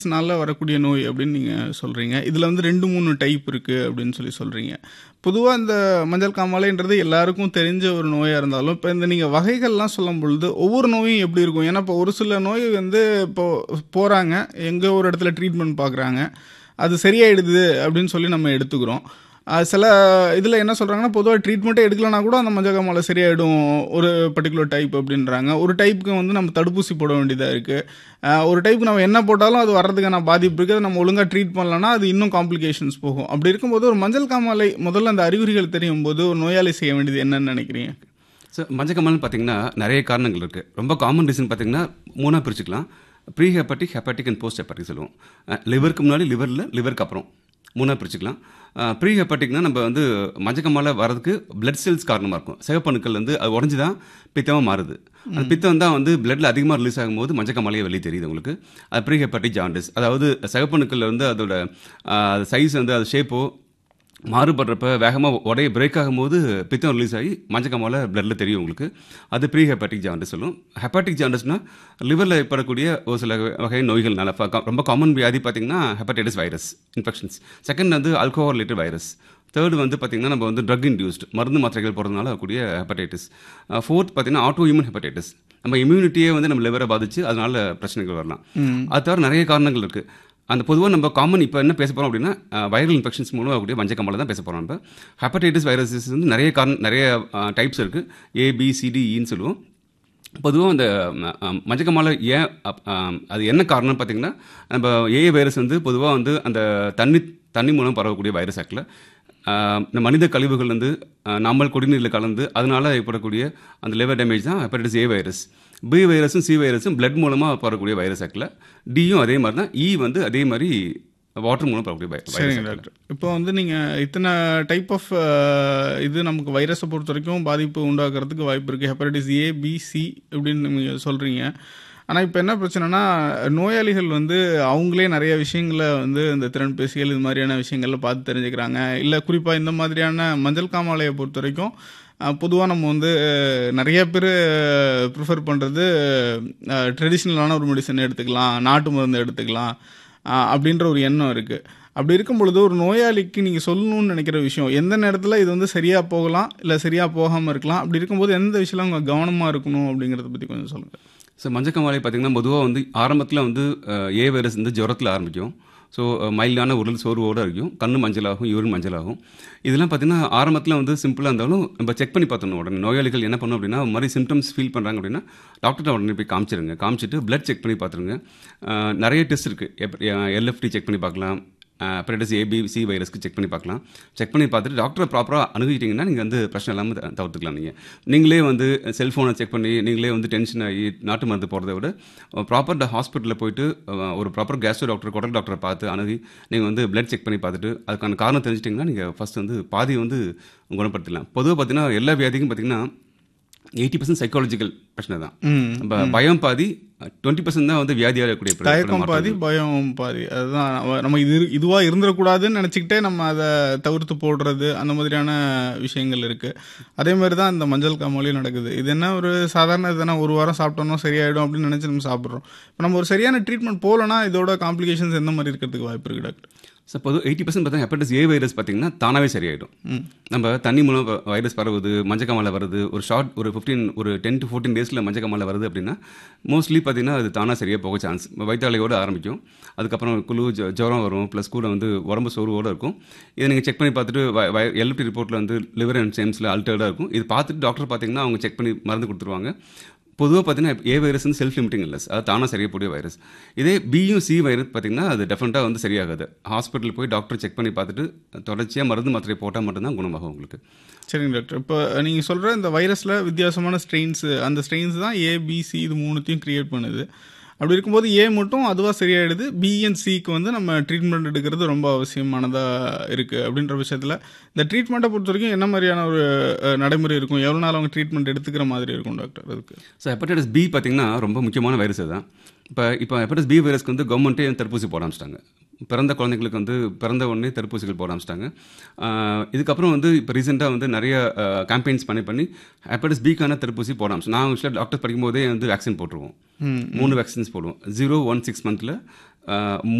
னால வரக்கூடிய நோய் அப்படின்னு நீங்கள் சொல்கிறீங்க இதில் வந்து ரெண்டு மூணு டைப் இருக்குது அப்படின்னு சொல்லி சொல்கிறீங்க பொதுவாக இந்த மஞ்சள் காமாலைன்றது எல்லாருக்கும் தெரிஞ்ச ஒரு நோயாக இருந்தாலும் இப்போ இந்த நீங்கள் வகைகள்லாம் சொல்லும் பொழுது ஒவ்வொரு நோயும் எப்படி இருக்கும் ஏன்னா இப்போ ஒரு சில நோய் வந்து இப்போ போகிறாங்க எங்கே ஒரு இடத்துல ட்ரீட்மெண்ட் பார்க்குறாங்க அது சரியாயிடுது அப்படின்னு சொல்லி நம்ம எடுத்துக்கிறோம் அது சில இதில் என்ன சொல்கிறாங்கன்னா பொதுவாக ட்ரீட்மெண்ட்டே எடுக்கலனா கூட அந்த மஞ்சள் காமாலை சரியாயிடும் ஒரு பர்டிகுலர் டைப் அப்படின்றாங்க ஒரு டைப்புக்கு வந்து நம்ம தடுப்பூசி போட வேண்டியதாக இருக்குது ஒரு டைப் நம்ம என்ன போட்டாலும் அது வர்றதுக்கான பாதிப்பு இருக்குது அதை நம்ம ஒழுங்காக ட்ரீட் பண்ணலன்னா அது இன்னும் காம்ப்ளிகேஷன்ஸ் போகும் அப்படி இருக்கும்போது ஒரு மஞ்சள் காமாலை முதல்ல அந்த அறிகுறிகள் தெரியும் போது ஒரு நோயாளி செய்ய வேண்டியது என்னன்னு நினைக்கிறீங்க ஸோ மஞ்சக்கமல்னு பார்த்தீங்கன்னா நிறைய காரணங்கள் இருக்குது ரொம்ப காமன் ரீசன் பார்த்தீங்கன்னா மூணாக பிரிச்சுக்கலாம் pre hepatic hepatic and post hepatic சொல்லுவோம் லிவருக்கு முன்னாடி லிவரில் லிவருக்கு அப்புறம் மூணாக பிரிச்சுக்கலாம் ப்ரீ ஹெப்பட்டிக்னா நம்ம வந்து மஞ்சக்கமால வரதுக்கு பிளட் செல்ஸ் காரணமாக இருக்கும் சிவப்பணுக்கள் வந்து அது உடஞ்சி தான் பித்தமாக மாறுது அந்த பித்தம் தான் வந்து பிளட்ல அதிகமாக ரிலீஸ் ஆகும்போது மஞ்சக்கமாலையே வெளியே தெரியுது உங்களுக்கு அது ப்ரீ ஹெப்பட்டிக் ஜாண்டிஸ் அதாவது சிவப்பணுக்கள் வந்து அதோட சைஸ் வந்து அது ஷேப்போ மாறுபடுறப்ப வேகமாக உடைய பிரேக் ஆகும்போது பித்தம் ரிலீஸ் ஆகி மஞ்சக்கமால பிளட்ல தெரியும் உங்களுக்கு அது ப்ரீ ஹெப்பாட்டிக் ஜாண்டிஸ் சொல்லும் ஹெப்பாட்டிக் ஜாண்டிஸ்னா லிவரில் ஏற்படக்கூடிய ஒரு சில வகை நோய்கள்னால ரொம்ப காமன் வியாதி பார்த்தீங்கன்னா ஹெப்படைட்டிஸ் வைரஸ் இன்ஃபெக்ஷன்ஸ் செகண்ட் வந்து ஆல்கோஹால் ரிலேட்டட் வைரஸ் தேர்டு வந்து பார்த்திங்கன்னா நம்ம வந்து ட்ரக் இன்டியூஸ்ட் மருந்து மாத்திரைகள் போடுறதுனால கூடிய ஹெப்படைட்டிஸ் ஃபோர்த் பார்த்தீங்கன்னா ஆட்டோ இம்யூன் ஹெப்படைட்டிஸ் நம்ம இம்யூனிட்டியே வந்து நம்ம லிவரை பாதிச்சு அதனால பிரச்சனைகள் வரலாம் அது தவிர நிறைய காரணங்கள் இருக்குது அந்த பொதுவாக நம்ம காமன் இப்போ என்ன பேச போகிறோம் அப்படின்னா வைரல் இன்ஃபெக்ஷன்ஸ் மூலம் கூடிய மஞ்சள் கம்பளை தான் பேச போகிறோம் இப்போ ஹெப்படைட்டிஸ் வைரஸஸ் வந்து நிறைய காரணம் நிறைய டைப்ஸ் இருக்குது ஏபிசிடிஇன்னு சொல்லுவோம் பொதுவாக அந்த மஞ்சக்கமாலை ஏன் அது என்ன காரணம்னு பார்த்தீங்கன்னா நம்ம ஏ வைரஸ் வந்து பொதுவாக வந்து அந்த தண்ணி தண்ணி மூலம் பரவக்கூடிய வைரஸ் ஆக்கில் இந்த மனித கழிவுகள் வந்து நாமல் குடிநீரில் கலந்து அதனால் ஏற்படக்கூடிய அந்த லிவர் டேமேஜ் தான் ஹெப்படைட்டிஸ் ஏ வைரஸ் பி வைரஸும் சி வைரஸும் பிளட் மூலமாக பரவக்கூடிய வைரஸ் ஆக்கில் டியும் அதே மாதிரி தான் இ வந்து அதே மாதிரி வாட்டர் மூலம் பரவக்கூடிய சரிங்க டாக்டர் இப்போ வந்து நீங்கள் இத்தனை டைப் ஆஃப் இது நமக்கு வைரஸை பொறுத்த வரைக்கும் பாதிப்பு உண்டாக்குறதுக்கு வாய்ப்பு இருக்குது ஹெப்படைட்டிஸ் ஏ பி சி அப்படின்னு நீங்கள் சொல்கிறீங்க ஆனால் இப்போ என்ன பிரச்சனைனா நோயாளிகள் வந்து அவங்களே நிறைய விஷயங்களை வந்து இந்த திறன் பேசிகள் இது மாதிரியான விஷயங்கள்ல பார்த்து தெரிஞ்சுக்கிறாங்க இல்லை குறிப்பாக இந்த மாதிரியான மஞ்சள் காமாலையை பொறுத்த வரைக்கும் பொதுவாக நம்ம வந்து நிறைய பேர் ப்ரிஃபர் பண்ணுறது ட்ரெடிஷ்னலான ஒரு மெடிசன் எடுத்துக்கலாம் நாட்டு மருந்து எடுத்துக்கலாம் அப்படின்ற ஒரு எண்ணம் இருக்குது அப்படி இருக்கும் பொழுது ஒரு நோயாளிக்கு நீங்கள் சொல்லணும்னு நினைக்கிற விஷயம் எந்த நேரத்தில் இது வந்து சரியாக போகலாம் இல்லை சரியாக போகாமல் இருக்கலாம் அப்படி இருக்கும்போது எந்த விஷயம் அவங்க கவனமாக இருக்கணும் அப்படிங்கிறத பற்றி கொஞ்சம் சொல்லுங்கள் ஸோ மஞ்சக்கமாலை பார்த்திங்கன்னா பொதுவாக வந்து ஆரம்பத்தில் வந்து ஏ வைரஸ் வந்து ஜுரத்தில் ஆரம்பிக்கும் ஸோ மைல்டான உடல் சோர்வோடு இருக்கும் கண்ணு மஞ்சளாகும் யூரின் மஞ்சளாகும் இதெல்லாம் பார்த்திங்கன்னா ஆரம்பத்தில் வந்து சிம்பிளாக இருந்தாலும் நம்ம செக் பண்ணி பார்த்தோம் உடனே நோயாளிகள் என்ன பண்ணும் அப்படின்னா மாதிரி சிம்டம்ஸ் ஃபீல் பண்ணுறாங்க அப்படின்னா டாக்டர்கிட்ட உடனே போய் காமிச்சிருங்க காமிச்சிட்டு பிளட் செக் பண்ணி பார்த்துருங்க நிறைய டெஸ்ட் இருக்குது எல்எஃப்டி செக் பண்ணி பார்க்கலாம் ஹெப்படைட்டிஸ் ஏபிசி வைரஸ்க்கு செக் பண்ணி பார்க்கலாம் செக் பண்ணி பார்த்துட்டு டாக்டரை ப்ராப்பராக அணுகிட்டிங்கன்னா நீங்கள் வந்து பிரச்சனை இல்லாமல் தவிர்த்துக்கலாம் நீங்கள் நீங்களே வந்து செல்ஃபோனை செக் பண்ணி நீங்களே வந்து டென்ஷன் ஆகி நாட்டு மருந்து போகிறத விட ப்ராப்பர் ஹாஸ்பிட்டலில் போயிட்டு ஒரு ப்ராப்பர் கேஸ்ட்ரோ டாக்டர் குடல் டாக்டரை பார்த்து அணுகி நீங்கள் வந்து பிளட் செக் பண்ணி பார்த்துட்டு அதுக்கான காரணம் தெரிஞ்சிட்டிங்கன்னா நீங்கள் ஃபஸ்ட் வந்து பாதி வந்து குணப்படுத்திடலாம் பொதுவாக பார்த்தீங்கன்னா எல்லா வியாதிக்கும் பார்த்தீங்கன்னா எயிட்டி பர்சன்ட் சைக்காலஜிக்கல் பிரச்சனை தான் நம்ம பயம் பாதி டுவெண்ட்டி பர்சன்ட் தான் வந்து வியாதியாக இருக்கக்கூடிய தயக்கம் பாதி பயம் பாதி அதுதான் நம்ம இது இதுவாக இருந்துடக்கூடாதுன்னு நினச்சிக்கிட்டே நம்ம அதை தவிர்த்து போடுறது அந்த மாதிரியான விஷயங்கள் இருக்குது அதே மாதிரி தான் இந்த மஞ்சள் காமாலையும் நடக்குது இது என்ன ஒரு சாதாரண இதுனா ஒரு வாரம் சாப்பிட்டோம்னா சரியாயிடும் அப்படின்னு நினச்சி நம்ம சாப்பிட்றோம் இப்போ நம்ம ஒரு சரியான ட்ரீட்மெண்ட் போகலன்னா இதோட காம்ப்ளிகேஷன்ஸ் எந்த மாதிரி இருக்கிறதுக்கு வாய்ப்பு இருக்குது டாக்டர் ஸோ பொதுவாக எயிட்டி பர்சன்ட் பார்த்தா ஹெப்படைட்டிஸ் ஏ வைரஸ் பார்த்தீங்கன்னா தானாகவே சரியாயிடும் நம்ம தண்ணி மூலம் வைரஸ் பரவுது மஞ்சக்கமாலை வருது ஒரு ஷார்ட் ஒரு ஃபிஃப்டீன் ஒரு டென் டு ஃபோர்டீன் டேஸில் மஞ்சக்கமாலை வருது அப்படின்னா மோஸ்ட்லி பார்த்தீங்கன்னா அது தானாக சரியாக போக சான்ஸ் வயிற்றாலையோடு ஆரம்பிக்கும் அதுக்கப்புறம் குழு ஜுரம் வரும் ப்ளஸ் கூட வந்து உடம்பு சோர்வோடு இருக்கும் இதை நீங்கள் செக் பண்ணி பார்த்துட்டு எல்எஃப்டி ரிப்போர்ட்டில் வந்து லிவர் அண்ட் சேம்ஸில் அல்டர்டாக இருக்கும் இது பார்த்துட்டு டாக்டர் பார்த்தீங்கன்னா அவங்க செக் பண்ணி மருந்து கொடுத்துருவாங்க பொதுவாக பார்த்தீங்கன்னா ஏ வைரஸ் வந்து செல்ஃப் லிமிட்டிங் இல்லை அது தானாக சரியக்கூடிய வைரஸ் இதே பியும் சி வைரஸ் பார்த்தீங்கன்னா அது டெஃபினட்டாக வந்து சரியாகாது ஹாஸ்பிட்டல் போய் டாக்டர் செக் பண்ணி பார்த்துட்டு தொடர்ச்சியாக மருந்து மாத்திரை போட்டால் மட்டும்தான் குணமாகும் உங்களுக்கு சரிங்க டாக்டர் இப்போ நீங்கள் சொல்கிற இந்த வைரஸில் வித்தியாசமான ஸ்ட்ரெயின்ஸு அந்த ஸ்ட்ரெயின்ஸ் தான் ஏபிசி இது மூணுத்தையும் க்ரியேட் பண்ணுது அப்படி இருக்கும்போது ஏ மட்டும் அதுவாக சரியாயிடுது பிஎன்சிக்கு வந்து நம்ம ட்ரீட்மெண்ட் எடுக்கிறது ரொம்ப அவசியமானதாக இருக்குது அப்படின்ற விஷயத்தில் இந்த ட்ரீட்மெண்ட்டை பொறுத்த வரைக்கும் என்ன மாதிரியான ஒரு நடைமுறை இருக்கும் எவ்வளோ நாள் அவங்க ட்ரீட்மெண்ட் எடுத்துக்கிற மாதிரி இருக்கும் டாக்டர் அதுக்கு ஸோ ஹெப்படைட்டிஸ் பி பார்த்திங்கன்னா ரொம்ப முக்கியமான வைரஸ் தான் இப்போ இப்போ ஹெப்படைட்டிஸ் பி வைரஸ்க்கு வந்து கவர்மெண்ட்டே தடுப்பூசி போட ஆரம்பிச்சிட்டாங்க பிறந்த குழந்தைங்களுக்கு வந்து பிறந்த உடனே தடுப்பூசிகள் போட ஆரம்பிச்சிட்டாங்க இதுக்கப்புறம் வந்து இப்போ ரீசெண்டாக வந்து நிறைய கேம்பெயின்ஸ் பண்ணி பண்ணி ஹெப்படைட்டிஸ் பிக்கான தடுப்பூசி போட ஆரம்பிச்சு நான் ஆக்சுவலாக டாக்டர் படிக்கும்போதே வந்து வேக்சின் போட்டுருவோம் மூணு வேக்சின்ஸ் போடுவோம் ஜீரோ ஒன் சிக்ஸ் மந்தில் அஹ்,